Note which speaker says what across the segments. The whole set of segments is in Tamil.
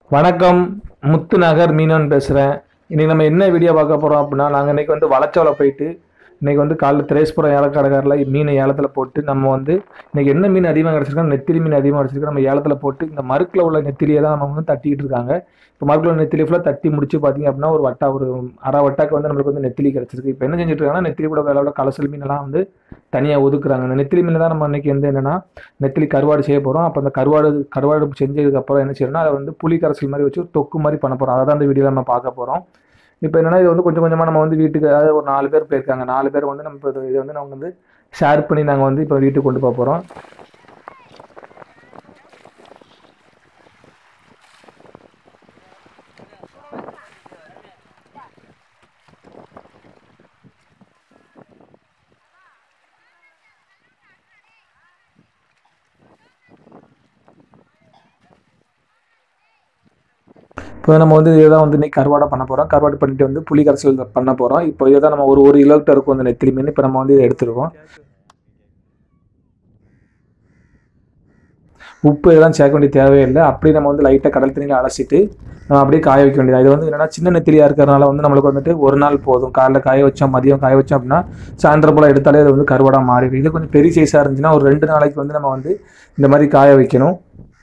Speaker 1: வணக்கம் முத்து நகர் மீனவன் பேசுகிறேன் இன்றைக்கி நம்ம என்ன வீடியோ பார்க்க போகிறோம் அப்படின்னா நாங்கள் இன்றைக்கி வந்து வளச்சோலை போயிட்டு இன்றைக்கி வந்து காலைல திரேஸ்புரம் ஏலக்கடைக்காரில் மீனை ஏலத்தில் போட்டு நம்ம வந்து இன்றைக்கி என்ன மீன் அதிகமாக கிடச்சிருக்கோம் நெத்திலி மீன் அதிகமாக கிடச்சிருக்கு நம்ம ஏலத்தில் போட்டு இந்த மறுக்கில் உள்ள நெத்திலியை தான் நம்ம வந்து தட்டிக்கிட்டு இருக்காங்க இப்போ மறுக்கில் உள்ள நெத்திலி ஃபுல்லாக தட்டி முடிச்சு பார்த்தீங்க அப்படின்னா ஒரு வட்டா ஒரு அரை வட்டாக்கு வந்து நம்மளுக்கு வந்து நெத்திலி கிடச்சிருக்கு இப்போ என்ன செஞ்சுட்டு இருக்காங்கன்னா நெத்திலி கூட வேலை கலசல் மீனெல்லாம் வந்து தனியாக ஒதுக்குறாங்க அந்த நெத்திலி மீன் தான் நம்ம இன்றைக்கி வந்து என்னென்னா நெத்திலி கருவாடு செய்ய போகிறோம் அப்போ அந்த கருவாடு கருவாடு செஞ்சதுக்கப்புறம் என்ன செய்யணும்னா அதை வந்து புளி கரைசல் மாதிரி வச்சு ஒரு தொக்கு மாதிரி பண்ண போகிறோம் அதை தான் இந்த வீடியோவில் நம்ம பார்க்க போகிறோம் இப்போ என்னன்னா இது வந்து கொஞ்சம் கொஞ்சமாக நம்ம வந்து வீட்டுக்கு அதாவது ஒரு நாலு பேர் போயிருக்காங்க நாலு பேர் வந்து நம்ம இப்போ இது- இது வந்து நம்ம வந்து ஷேர் பண்ணி நாங்கள் வந்து இப்போ வீட்டுக்கு கொண்டு போக போகிறோம் இப்போ நம்ம வந்து இதை தான் வந்து இன்னைக்கு கருவாடை பண்ண போகிறோம் கருவாடு பண்ணிட்டு வந்து புளி கரைசல் பண்ண போகிறோம் இப்போ இதை தான் நம்ம ஒரு ஒரு கிலோக்கிட்ட இருக்கும் அந்த நெத்திலி மீன் இப்போ நம்ம வந்து இதை எடுத்துருக்கோம் உப்பு இதெல்லாம் சேர்க்க வேண்டிய தேவையில்லை அப்படியே நம்ம வந்து லைட்டாக கடல் தண்ணியில் அலசிட்டு நம்ம அப்படியே காய வைக்க வேண்டியது இது வந்து என்னன்னா சின்ன நெத்திலியாக இருக்கிறனால வந்து நம்மளுக்கு வந்துட்டு ஒரு நாள் போதும் காலைல காய வச்சோம் மதியம் காய வச்சோம் அப்படின்னா சாயந்தரம் போல் எடுத்தாலே அது வந்து கருவாடாக மாறிடும் இது கொஞ்சம் பெரிய சைஸாக இருந்துச்சுன்னா ஒரு ரெண்டு நாளைக்கு வந்து நம்ம வந்து இந்த மாதிரி காய வைக்கணும்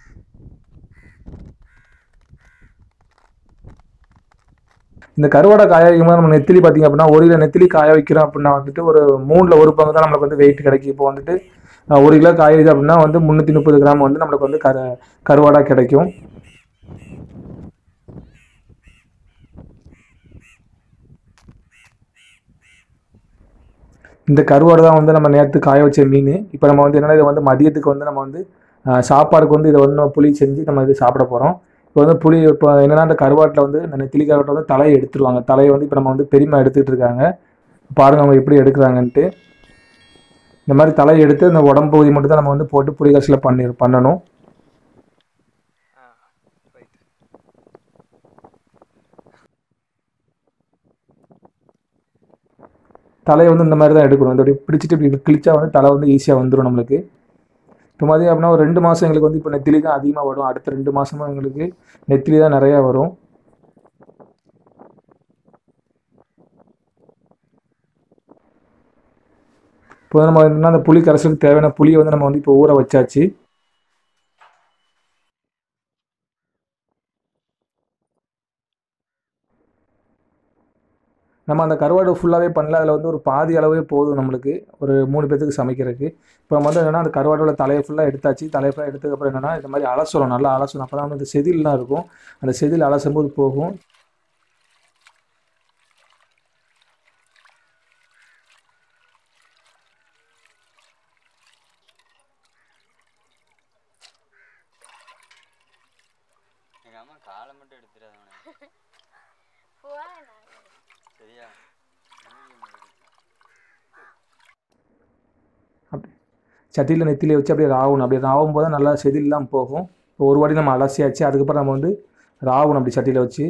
Speaker 1: இந்த கருவாடை காய வைக்கும் போது நம்ம நெத்திலி பார்த்தீங்க அப்படின்னா ஒரு கிலோ நெத்திலி காய வைக்கிறோம் அப்படின்னா வந்துட்டு ஒரு மூணில் ஒரு பங்கு தான் நம்மளுக்கு வந்து வெயிட் கிடைக்கும் இப்போ வந்துட்டு அஹ், ஒரு கிலோ காய வைக்குது அப்படின்னா வந்து முந்நூற்றி முப்பது கிராம் வந்து நம்மளுக்கு வந்து கரு கருவாடாக கிடைக்கும் இந்த கருவாடு தான் வந்து நம்ம நேற்று காய வச்ச மீன் இப்போ நம்ம வந்து என்னன்னா இதை வந்து மதியத்துக்கு வந்து நம்ம வந்து அஹ், சாப்பாடுக்கு வந்து இதை வந்து புளி செஞ்சு நம்ம இது சாப்பிட போகிறோம் இப்போ வந்து புளி இப்போ என்னன்னா அந்த கருவாட்டில் வந்து இந்த நெத்திலி கருவாட்டை வந்து தலையை எடுத்துருவாங்க தலையை வந்து இப்போ நம்ம வந்து பெரியமா எடுத்துக்கிட்டு இருக்காங்க பாருங்க அவங்க எப்படி எடுக்கிறாங்கன்ட்டு இந்த மாதிரி தலையை எடுத்து இந்த உடம்பு பகுதி மட்டும் தான் நம்ம வந்து போட்டு புளி கரைசலில் பண்ணி பண்ணணும் தலையை வந்து இந்த மாதிரி தான் எடுக்கணும் இந்த இப்படி பிடிச்சிட்டு இப்படி கிழிச்சா வந்து தலை வந்து ஈஸியாக வந்துடும் நம்மளுக்கு இப்போ மாதிரி அப்படின்னா ஒரு ரெண்டு மாதம் எங்களுக்கு வந்து இப்போ நெத்திலி தான் அதிகமாக வரும் அடுத்த ரெண்டு மாதமும் எங்களுக்கு நெத்திலி தான் நிறையா வரும் இப்போ நம்ம என்னன்னா அந்த புளி கரைசலுக்கு தேவையான புளியை வந்து நம்ம வந்து இப்போ ஊற வச்சாச்சு நம்ம அந்த கருவாடு ஃபுல்லாகவே பண்ணல அதில் வந்து ஒரு பாதி அளவே போதும் நம்மளுக்கு ஒரு மூணு பேத்துக்கு சமைக்கிறதுக்கு இப்போ நம்ம வந்து என்னன்னா அந்த கருவாடோட தலையை ஃபுல்லாக எடுத்தாச்சு தலையை ஃபுல்லாக எடுத்ததுக்கப்புறம் என்னன்னா இந்த மாதிரி அலசணும் நல்லா அலசணும் அப்போ தான் வந்து இந்த செதில்லாம் இருக்கும் அந்த செதில் அலசும் போது போகும்
Speaker 2: எங்க அம்மா காலை மட்டும் எடுத்துடாத அவனை
Speaker 3: போறேன்
Speaker 2: சரியா மூழ்கி மூழ்கி.
Speaker 1: அப்படி சட்டியில் நெத்திலே வச்சு அப்படியே ராவணும் அப்படியே ராவும் போது நல்லா செதில்லாம் போகும் இப்போ ஒரு வாட்டி நம்ம அலசியாச்சு அதுக்கப்புறம் நம்ம வந்து ராவணும் அப்படி சட்டியில் வச்சு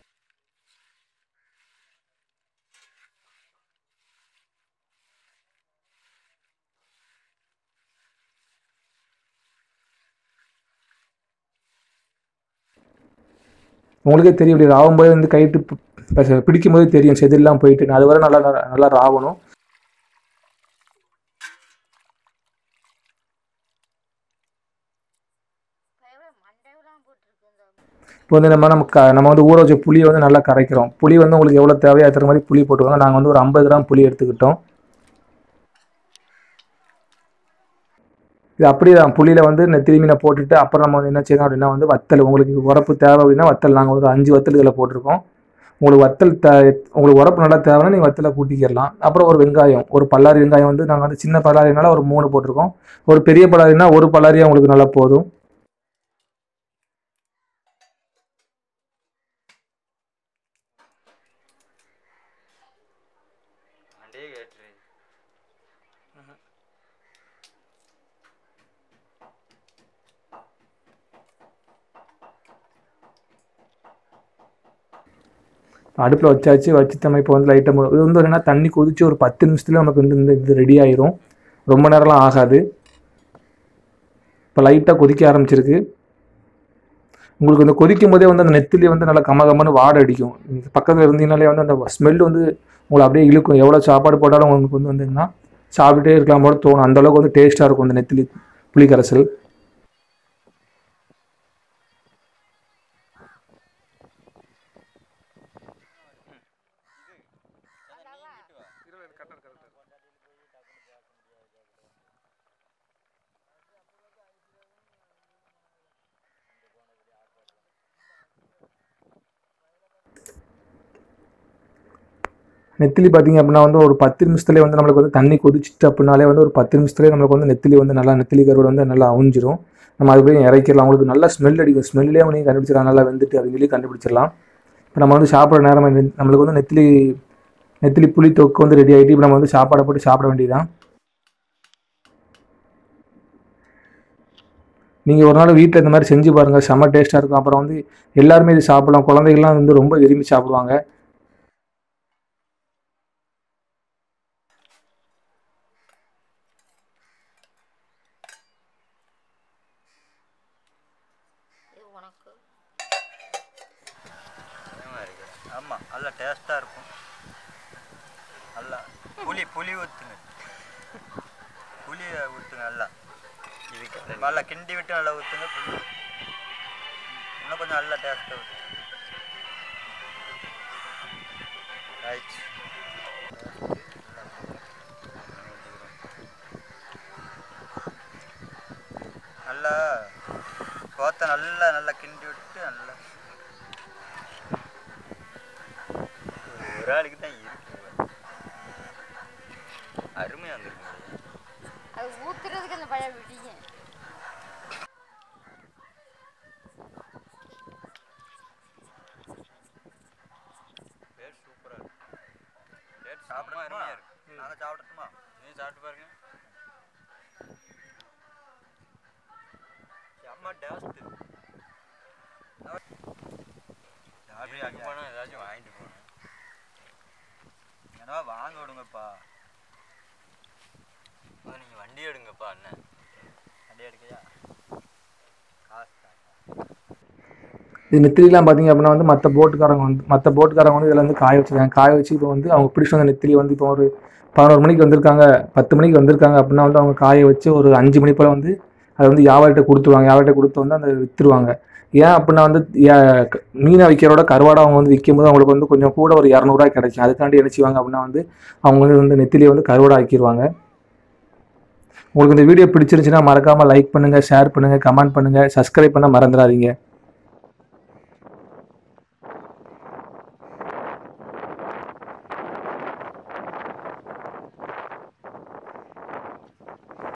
Speaker 1: உங்களுக்கே தெரியும் இப்படி ராவும் போது வந்து கைட்டு பி- பி- பிடிக்கும் போதே தெரியும் செதில்லாம் போயிட்டு அது வரை நல்லா நல்லா ராவணும்
Speaker 3: மண்டையெல்லாம் போட்டிருக்கு இந்த
Speaker 1: இப்போ வந்து நம்ம நம்ம க- நம்ம வந்து ஊற வச்ச புளியை வந்து நல்லா கரைக்கிறோம் புளி வந்து உங்களுக்கு எவ்வளோ தேவையோ அதுக்கு மாதிரி புளி போட்டுக்கோங்க நாங்கள் வந்து ஒரு ஐம்பது கிராம் புளி எடுத்துக்கிட்டோம் இது அப்படியே தான் புளியில் வந்து நெத்திலி மீனை போட்டுட்டு அப்புறம் நம்ம வந்து என்ன செய்யணும் அப்படின்னா வந்து வத்தல் உங்களுக்கு உரப்பு தேவை அப்படின்னா வத்தல் நாங்கள் ஒரு அஞ்சு வத்தல் இதில் போட்டிருக்கோம் உங்களுக்கு வத்தல் தே உங்களுக்கு உரப்பு நல்லா தேவைன்னா நீங்கள் வத்தலை கூட்டிக்கிடலாம் அப்புறம் ஒரு வெங்காயம் ஒரு பல்லாரி வெங்காயம் வந்து நாங்கள் வந்து சின்ன பல்லாரினால ஒரு மூணு போட்டிருக்கோம் ஒரு பெரிய பல்லாரினா ஒரு பல்லாரியாக உங்களுக்கு நல்லா போதும்
Speaker 2: மண்டையே கேட்டுரு
Speaker 1: அடுப்பில் வச்சாச்சு வச்சு நம்ம இப்போ வந்து லைட்டாக இது வந்து என்னன்னா தண்ணி கொதிச்சு ஒரு பத்து நிமிஷத்துல நமக்கு வந்து இந்த இது ரெடி ஆயிரும் ரொம்ப நேரம்லாம் ஆகாது இப்போ லைட்டாக கொதிக்க ஆரம்பிச்சிருக்கு உங்களுக்கு வந்து கொதிக்கும் போதே வந்து அந்த நெத்திலி வந்து நல்லா கம கமன்னு வாடை அடிக்கும் பக்கத்தில் இருந்தீங்கனாலே வந்து அந்த ஸ்மெல் வந்து உங்களை அப்படியே இழுக்கும் எவ்வளோ சாப்பாடு போட்டாலும் உங்களுக்கு வந்து வந்துங்கன்னா சாப்பிட்டுட்டே இருக்கலாம் போல தோணும் அந்த அளவுக்கு வந்து டேஸ்ட்டாக இருக்கும் அந்த நெத்திலி புளி கரைசல் நெத்திலி பார்த்தீங்க அப்படின்னா வந்து ஒரு பத்து நிமிஷத்துலேயே வந்து நம்மளுக்கு வந்து தண்ணி கொதிச்சிட்டு அப்படின்னாலே வந்து ஒரு பத்து நிமிஷத்துலேயே நம்மளுக்கு வந்து நெத்திலி வந்து நல்லா நெத்திலி கருவாடு வந்து நல்லா அவிஞ்சிரும் நம்ம அதுக்குள்ளேயும் இறக்கிடலாம் உங்களுக்கு நல்லா ஸ்மெல் அடிக்கும் ஸ்மெல்லே நீங்கள் கண்டுபிடிச்சிடலாம் நல்லா வெந்துட்டு அப்படின்னு சொல்லி கண்டுபிடிச்சிடலாம் இப்போ நம்ம வந்து சாப்பிட்ற நேரம் வந்து நம்மளுக்கு வந்து நெத்திலி நெத்திலி புளி தொக்கு வந்து ரெடி ஆகிட்டு இப்போ நம்ம வந்து சாப்பாடை போட்டு சாப்பிட வேண்டியதுதான் நீங்கள் ஒரு நாள் வீட்டில் இந்த மாதிரி செஞ்சு பாருங்கள் செம்ம டேஸ்ட்டாக இருக்கும் அப்புறம் வந்து எல்லாருமே இது சாப்பிடலாம் குழந்தைகள்லாம் வந்து ரொம்ப விரும்பி சாப்பிடுவாங்க
Speaker 3: இது உனக்கு
Speaker 2: பயமா இருக்கு ஆமா நல்லா டேஸ்டா இருக்கும் நல்லா புளி புளி ஊத்துங்க புளி ஊத்துங்க நல்லா இதுக்கு நல்லா கிண்டி விட்டு நல்லா ஊத்துங்க புளி இன்னும் கொஞ்சம் நல்லா டேஸ்ட்டாக ஊற்றுங்க ரைட் நல்லா கோத்த நல்லா நல்லா கிண்டி விட்டு நல்லா ஒரு ஆளுக்கு தான் இருக்கு அருமையாக வந்துருக்கு
Speaker 3: அது ஊத்துறதுக்கு அந்த பழைய விடிங்க
Speaker 2: டேஸ்ட் சூப்பராக இருக்கு டேஸ்ட் சாப்பிட அருமையாக இருக்கு நாங்கள் சாப்பிடட்டுமா நீ சாப்பிட்டு பாருங்க செம்ம டேஸ்ட் அப்படி அங்கே போனால் ஏதாச்சும் வாங்கிட்டு போகணும் ஏன்னா வாங்க விடுங்கப்பா நீங்கள் வண்டி எடுங்கப்பா அண்ணன் வண்டி எடுக்கையா காசு தாங்க
Speaker 1: இது நெத்திலிலாம் பார்த்தீங்க அப்படின்னா வந்து மற்ற போட்டுக்காரங்க வந்து மற்ற போட்டுக்காரங்க வந்து இதில் வந்து காய வச்சிருக்காங்க காய வச்சு இப்போ வந்து அவங்க பிடிச்சி வந்த நெத்திலி வந்து இப்போ ஒரு பதினோரு மணிக்கு வந்திருக்காங்க பத்து மணிக்கு வந்திருக்காங்க அப்படின்னா வந்து அவங்க காய வச்சு ஒரு அஞ்சு மணி போல் வந்து அதை வந்து வியாபாரிட்ட கொடுத்துருவாங்க வியாபாரிட்ட கொடுத்து வந்து அந்த விற்றுருவாங்க ஏன் அப்படின்னா வந்து ஏ- க- மீனை விற்கிறோட கருவாடை அவங்க வந்து விற்கும் போது அவங்களுக்கு வந்து கொஞ்சம் கூட ஒரு இரநூறுவா கிடைக்கும் அதுக்காண்டி என்ன செய்வாங்க அப்படின்னா வந்து அவங்க வந்து வந்து நெத்திலியை வந்து கருவாடை ஆக்கிடுவாங்க உங்களுக்கு இந்த வீடியோ பிடிச்சிருந்துச்சுன்னா மறக்காமல் லைக் பண்ணுங்கள் ஷேர் பண்ணுங்கள் கமெண்ட் பண்ணுங்கள் சப்ஸ்கிரைப் பண்ண மறந்துடாதீங்க